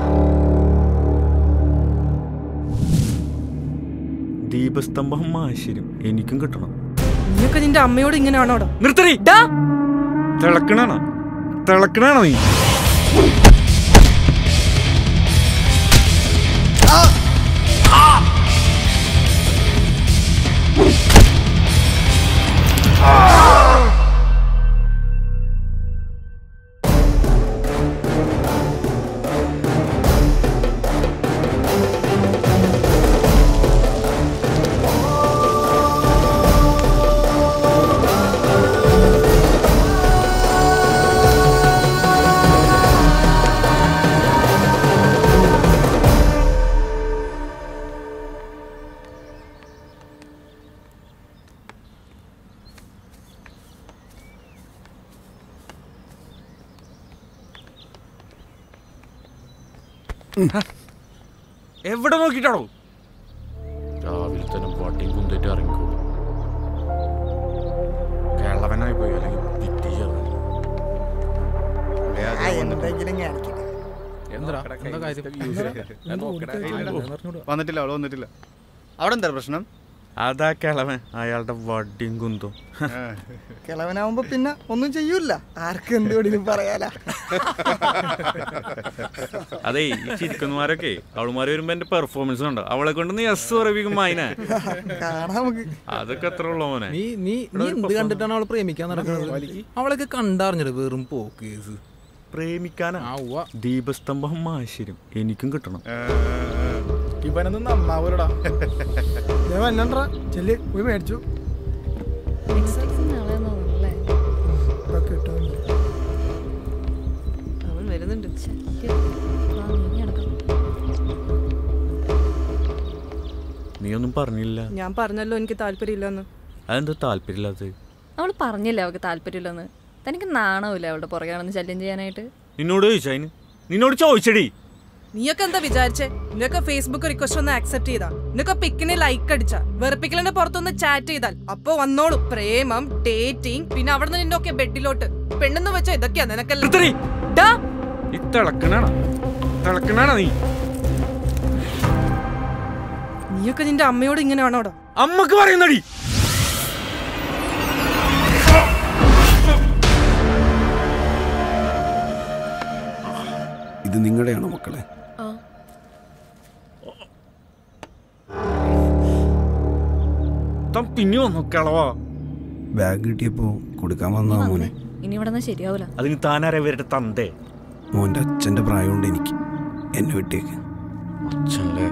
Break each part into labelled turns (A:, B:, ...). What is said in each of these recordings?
A: ദീപസ്തംഭം മാശരും എനിക്കും കിട്ടണം
B: നീയൊക്കെ നിന്റെ അമ്മയോട് ഇങ്ങനെയാണോടാ
A: നിർത്തടി
B: ഡാ
A: തിളക്കണാണോ തിളക്കണാണോ നീ എവിടെ നോക്കിട്ടാണോ
C: രാവിലെ തന്നെ വട്ടിയും കുന്തിട്ട് ഇറങ്ങിക്കോളും
A: കേളവനായി പോയി അല്ലെങ്കിൽ
C: പിറ്റി ചേർന്ന്
D: എന്തെങ്കിലും കാണിക്കട്ടെ
C: എന്താ എന്താ കാര്യം
E: വന്നിട്ടില്ല അവള് വന്നിട്ടില്ല അവിടെ എന്താ പ്രശ്നം
A: അതാ കിളവൻ അയാളുടെ വടിയും കുന്തും
D: കിളവനാവുമ്പോ പിന്നെ ഒന്നും ചെയ്യൂല ആർക്ക് എന്ത് വേണേലും പറയാലാ
A: അതെ ഈ ചിരിക്കുന്നമാരൊക്കെ അവളുമാര് വരുമ്പോ എന്റെ പെർഫോമൻസ് ഉണ്ടോ അവളെ കൊണ്ട് നീ എസ് പറയിപ്പിക്കും മൈന
D: കാണാം നമുക്ക്
A: അതൊക്കെ എത്ര ഉള്ള മോനെ
C: നീ നീ നീ എന്ത് കണ്ടിട്ടാണ് അവളെ പ്രേമിക്കാൻ നടക്കുന്നത് അവളൊക്കെ കണ്ടറിഞ്ഞത് വെറും പോക്കേസ്
A: പ്രേമിക്കാനാ
C: ആ ഉവ്വ
A: ദീപസ്തംഭം മാശരും എനിക്കും കിട്ടണം
E: ഇവനൊന്നും നന്നാവൂലടാ
D: എന്നണ്ടാ ചെല്ല് പോയി മേടിച്ചു ഇപ്പൊ കിട്ടും
B: അവൻ വരുന്നുണ്ട്
A: നീ ഒന്നും പറഞ്ഞില്ല
B: ഞാൻ പറഞ്ഞല്ലോ എനിക്ക് താല്പര്യമില്ലെന്ന്
A: അതെന്താ താല്പര്യമില്ലാത്തത്
F: അവൾ പറഞ്ഞില്ല അവൾക്ക് താല്പര്യമില്ലെന്ന് തനിക്ക് നാണമില്ല അവളുടെ പുറകെയാണെന്ന് ശല്യം ചെയ്യാനായിട്ട്
A: നിന്നോട് ചോദിച്ചാ അതിന് നിന്നോട് ചോദിച്ചടി
B: നീയൊക്കെ എന്താ വിചാരിച്ചേ നിനക്ക് ഫേസ്ബുക്ക് റിക്വസ്റ്റ് ഒന്ന് ആക്സെപ്റ്റ് ചെയ്താ നിനക്ക് പിക്കിന് ലൈക്ക് അടിച്ച വെറുപ്പിക്കലിന്റെ പുറത്തൊന്ന് ചാറ്റ് ചെയ്താൽ അപ്പൊ വന്നോളൂ പ്രേമം ഡേറ്റിംഗ് പിന്നെ അവിടെ നിന്ന് നിന്റെ ഒക്കെ ബെഡിലോട്ട് പെണ്ണെന്ന് വെച്ചാ ഇതൊക്കെയാ നിനക്കല്ല
A: നിർത്തടി.
B: ഡാ
A: ഈ തിളക്കണാണോ തിളക്കണാണോ നീ
B: നീയൊക്കെ നിന്റെ അമ്മയോട് ഇങ്ങനെയാണോടാ
A: അമ്മക്ക് പറയുന്നടി
G: ഇത് നിങ്ങളുടെയാണോ മക്കളെ
A: താൻ പിന്നെ വന്നു കിളവാ
G: ബാഗ് കിട്ടിയപ്പോൾ കൊടുക്കാൻ വന്നതാ മോനെ
F: ഇനി ഇവിടെ നിന്ന് ശരിയാവൂല
A: അതിന് താനാരെ ഇവരുടെ തന്തേ
G: മോൻ്റെ അച്ഛൻ്റെ പ്രായമുണ്ട് എനിക്ക് എന്നെ വിട്ടേക്ക്
A: അച്ഛനല്ലേ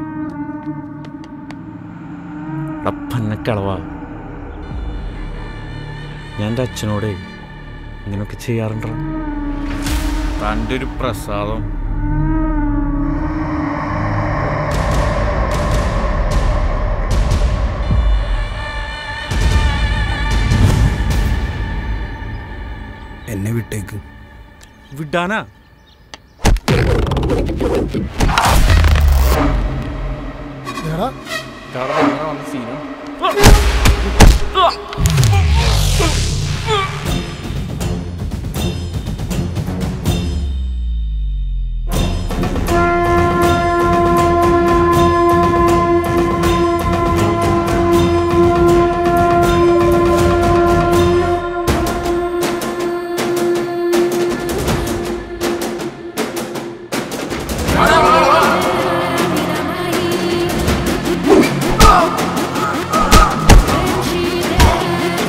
A: അപ്പന്നെ കിളവാ ഞാൻ എൻ്റെ അച്ഛനോട് ഇങ്ങനെയൊക്കെ ചെയ്യാറുണ്ടോ തൻ്റെ ഒരു പ്രസാദം
G: എന്നെ വിട്ടേക്ക്
A: വിടാനാ
C: വന്ന സീനും
H: She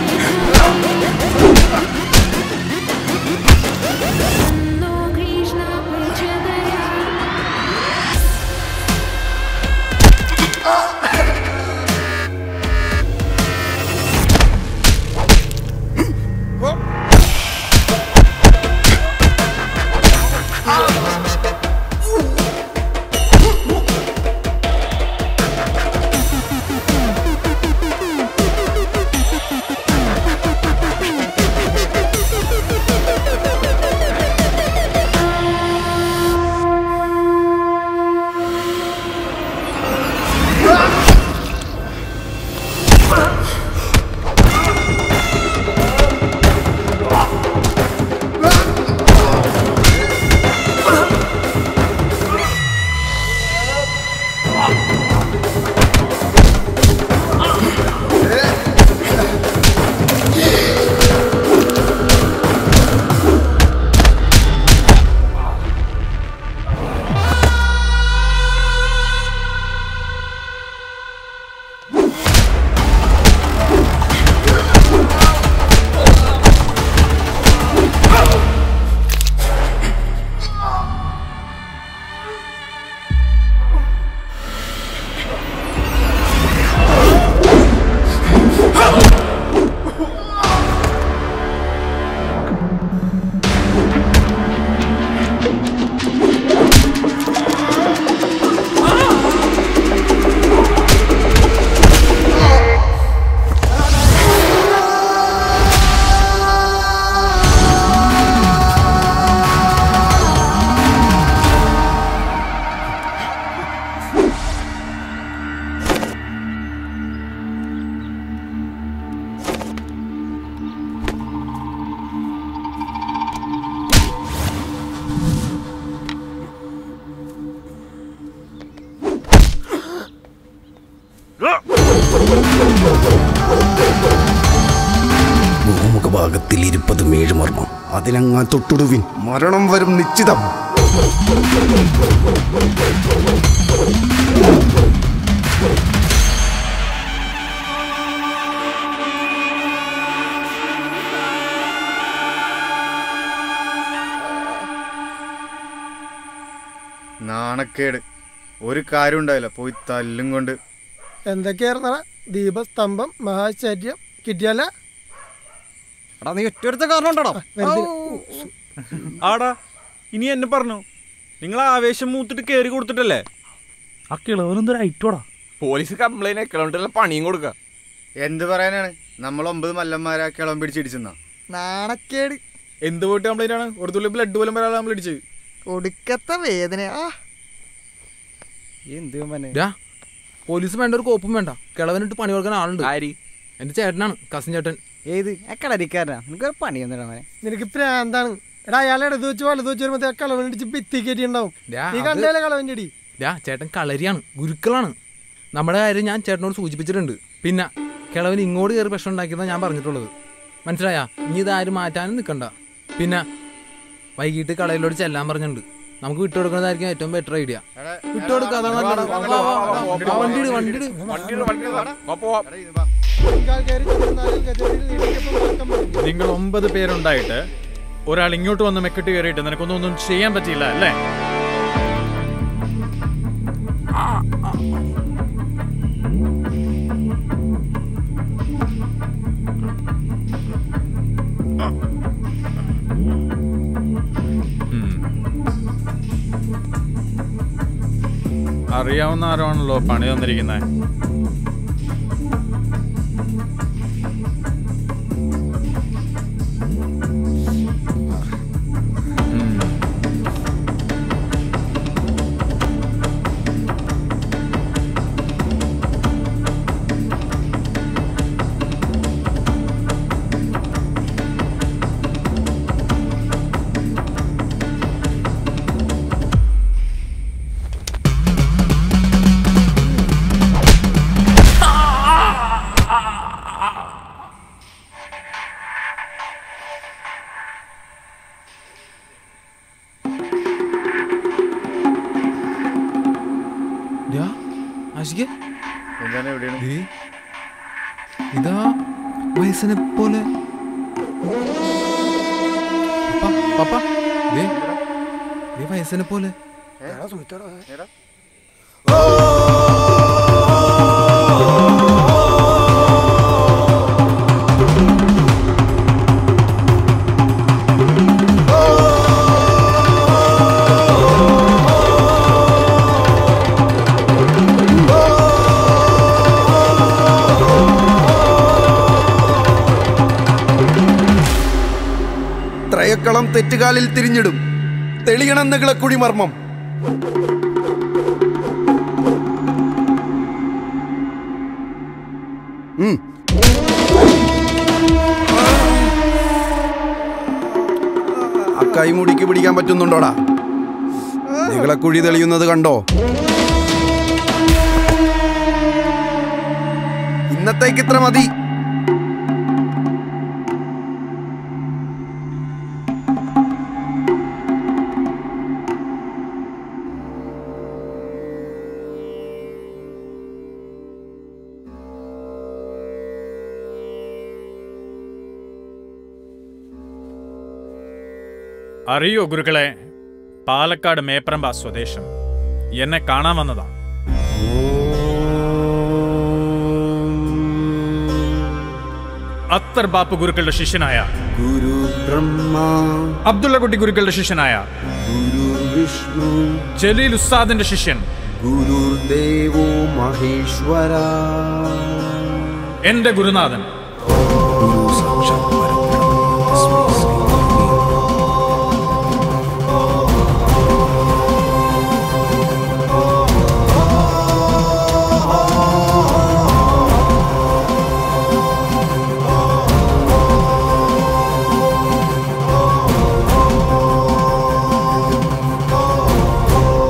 G: ഭൂമുഖഭാഗത്തിൽ ഇരുപത് മേഴുമർമ്മം അതിനങ്ങാ തൊട്ടുടുവിൻ മരണം വരും നിശ്ചിതം
E: നാണക്കേട് ഒരു കാര്യം ഉണ്ടായില്ല പോയി തല്ലും കൊണ്ട്
H: എന്തൊക്കെയായിരുന്നടാ ദീപസ്തംഭം മഹാചര്യം കിട്ടിയല്ല
D: എടാ നീ ഒറ്റ കാരണം ഉണ്ടോ
A: ആടാ ഇനി എന്നെ പറഞ്ഞു നിങ്ങൾ ആവേശം മൂത്തിട്ട് കയറി കൊടുത്തിട്ടല്ലേ
I: ആ കിളവനെന്തൊരു ഐറ്റോടാ
C: പോലീസ് കംപ്ലൈന്റ് അക്കൗണ്ടിലെ പണിയും കൊടുക്ക
E: എന്ത് പറയാനാണ് നമ്മൾ ഒമ്പത് മല്ലന്മാരെ കിളം പിടിച്ചിടിച്ചെന്നാ
D: നാണക്കേട്
E: എന്ത് പോയിട്ട് കംപ്ലൈന്റ് ആണ് ഒരു തുള്ളി ബ്ലഡ് പോലും വരാതെ നമ്മൾ ഇടിച്ച്
D: ഒടുക്കത്തെ വേദന ആ
E: എന്ത് പനെ
C: പോലീസ് വേണ്ട ഒരു കോപ്പും വേണ്ട കിളവനിട്ട് പണി കൊടുക്കാൻ ആളുണ്ട്
I: ആരി
C: എന്റെ ചേട്ടനാണ് കസിൻ ചേട്ടൻ
D: ഏത് ആ കളരിക്കാരനാ നിനക്ക് പണിയൊന്നും മോനെ
H: നിനക്ക് പ്രാന്താണ് എടാ അയാളെ ഇടത് വെച്ച് വലത് വെച്ച് വരുമ്പോ കളവൻ ഇടിച്ച് ഭിത്തി കയറ്റി ഉണ്ടാവും
C: ഡാ,
H: നീ
C: അത്
H: കണ്ടല്ലേ കളവൻ്റെ അടി
C: ഡാ ചേട്ടൻ കളരിയാണ് ഗുരുക്കളാണ് നമ്മുടെ കാര്യം ഞാൻ ചേട്ടനോട് സൂചിപ്പിച്ചിട്ടുണ്ട് പിന്നെ കിളവൻ ഇങ്ങോട്ട് കയറി പ്രശ്നം ഉണ്ടാക്കിയതാണ് ഞാൻ പറഞ്ഞിട്ടുള്ളത് മനസ്സിലായാ ഇനി ഇതാരും മാറ്റാനും നിൽക്കണ്ട പിന്നെ വൈകിട്ട് കടയിലോട് ചെല്ലാൻ പറഞ്ഞിട്ടുണ്ട് നമുക്ക് വിട്ടുകൊടുക്കുന്നതായിരിക്കും ഏറ്റവും ബെറ്റർ ഐഡിയ വിട്ടുകൊടുക്കുക അതാണ് നല്ലത്. വാ, വാ, വാ, വാ. വണ്ടി ഇട് വണ്ടി ഇട്
I: നിങ്ങൾ ഒമ്പത് പേരുണ്ടായിട്ട് ഒരാൾ ഇങ്ങോട്ട് വന്ന് മെക്കിട്ട് കയറിയിട്ട് നിനക്കൊന്നും ഒന്നും ചെയ്യാൻ പറ്റിയില്ല അല്ലേ ഉം. അറിയാവുന്ന ആരാണല്ലോ പണി തന്നിരിക്കുന്നത്
C: ഡാ, ആഷികേ,
E: എന്താണ് എവിടെയാണ്
C: ദേ, ഇതാ വയസ്സിനെ പോലെ പപ്പ, പപ്പ, ദേ, ദേ വയസ്സിനെ പോലെ
G: ത്രയക്കളം തെറ്റുകാലിൽ തിരിഞ്ഞിടും തെളിയണം നികളക്കുഴി മർമ്മം ഉം. ആ കൈമുടിക്ക് പിടിക്കാൻ പറ്റുന്നുണ്ടോടാ നികളക്കുഴി തെളിയുന്നത് കണ്ടോ ഇന്നത്തേക്ക് ഇത്ര മതി
I: അറിയോ ഗുരുക്കളെ പാലക്കാട് മേപ്രമ്പ സ്വദേശം എന്നെ കാണാൻ വന്നതാ അത്തർ ബാപ്പ് ഗുരുക്കളുടെ ശിഷ്യനായ
G: ഗുരു ബ്രഹ്മ
I: അബ്ദുള്ള കുട്ടി ഗുരുക്കളുടെ ശിഷ്യനായ
G: ഗുരു വിഷ്ണു
I: ജലീൽ ഉസ്താദിന്റെ ശിഷ്യൻ
G: ഗുരുദേവോ മഹേശ്വര
I: എന്റെ ഗുരുനാഥൻ
G: ഗുരു സാക്ഷാത് പരബ്രഹ്മ തസ്മൈ ശ്രീ ഗുരുവേ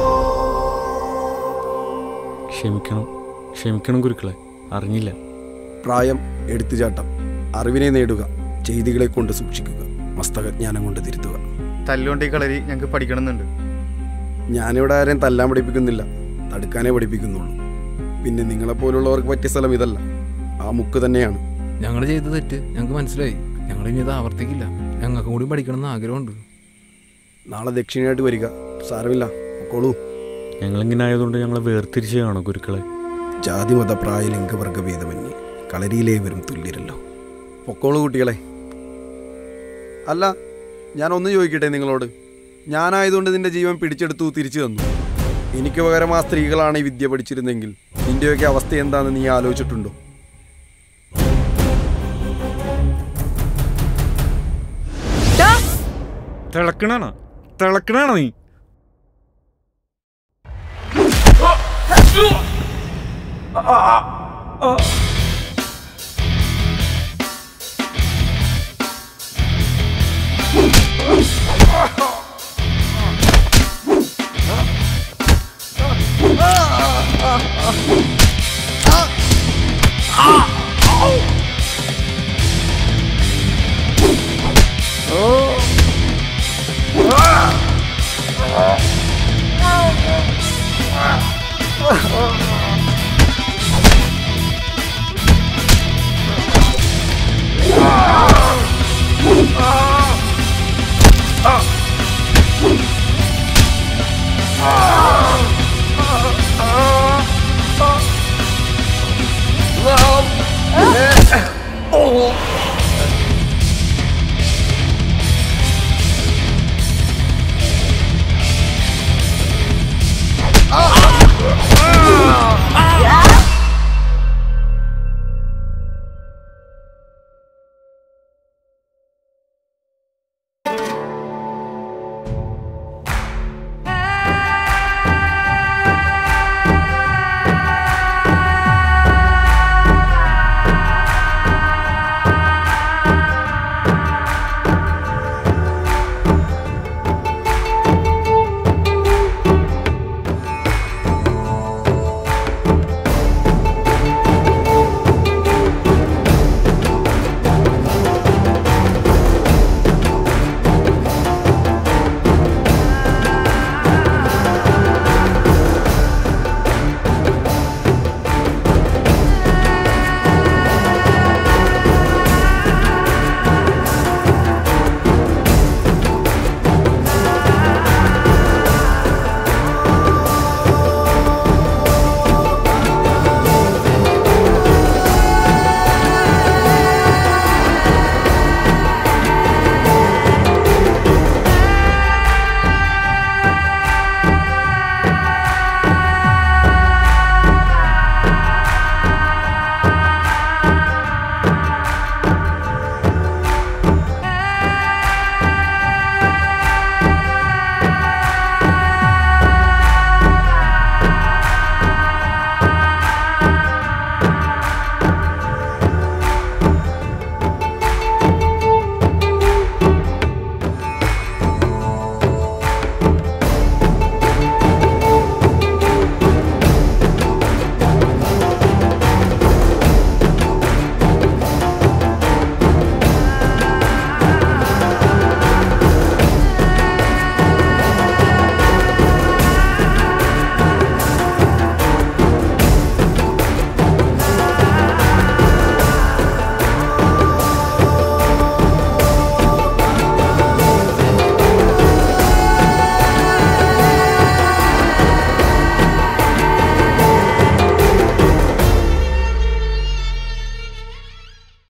A: ക്ഷമിക്കണം ക്ഷമിക്കണം ഗുരുക്കളെ അറിഞ്ഞില്ല
G: പ്രായം എടുത്തുചാട്ടം അറിവിനെ നേടുക ചെയ്തികളെ കൊണ്ട് സൂക്ഷിക്കുക മസ്തകജ്ഞാനം കൊണ്ട് തിരുത്തുക
E: തല്ലുകൊണ്ട് ഈ കളരി ഞങ്ങൾക്ക് പഠിക്കണമെന്നുണ്ട്
G: ഞാനിവിടെ ആരെയും തല്ലാൻ പഠിപ്പിക്കുന്നില്ല തടുക്കാനേ പഠിപ്പിക്കുന്നുള്ളൂ പിന്നെ നിങ്ങളെപ്പോലുള്ളവർക്ക് പറ്റിയ സ്ഥലം ഇതല്ല ആ മുക്ക് തന്നെയാണ്
C: ഞങ്ങൾ ചെയ്ത തെറ്റ് ഞങ്ങൾക്ക് മനസ്സിലായി ഞങ്ങൾ ഇനി ഇത് ആവർത്തിക്കില്ല ഞങ്ങൾക്ക് കൂടി പഠിക്കണമെന്ന് ആഗ്രഹമുണ്ട്
G: നാളെ ദക്ഷിണയായിട്ട് വരിക സാരമില്ല പൊക്കോളൂ
A: ഞങ്ങളിങ്ങനെ ആയതുകൊണ്ട് ഞങ്ങളെ വേർതിരിച്ചാണോ ഗുരുക്കളെ
G: ജാതിമത പ്രായ ലിംഗവർഗ ഭേദമന്യേ കളരിയിലേവരും തുല്യരല്ലോ പൊക്കോളൂ കുട്ടികളെ അല്ല ഞാൻ ഒന്ന് ചോദിക്കട്ടെ നിങ്ങളോട് ഞാനായതുകൊണ്ട് നിന്റെ ജീവൻ പിടിച്ചെടുത്തു തിരിച്ചു തന്നു എനിക്ക് പകരം ആ സ്ത്രീകളാണ് ഈ വിദ്യ പഠിച്ചിരുന്നെങ്കിൽ നിന്റെയൊക്കെ അവസ്ഥ എന്താണെന്ന് നീ ആലോചിച്ചിട്ടുണ്ടോ
A: തിളക്കണാണോ തിളക്കണാണോ നീ
J: ആ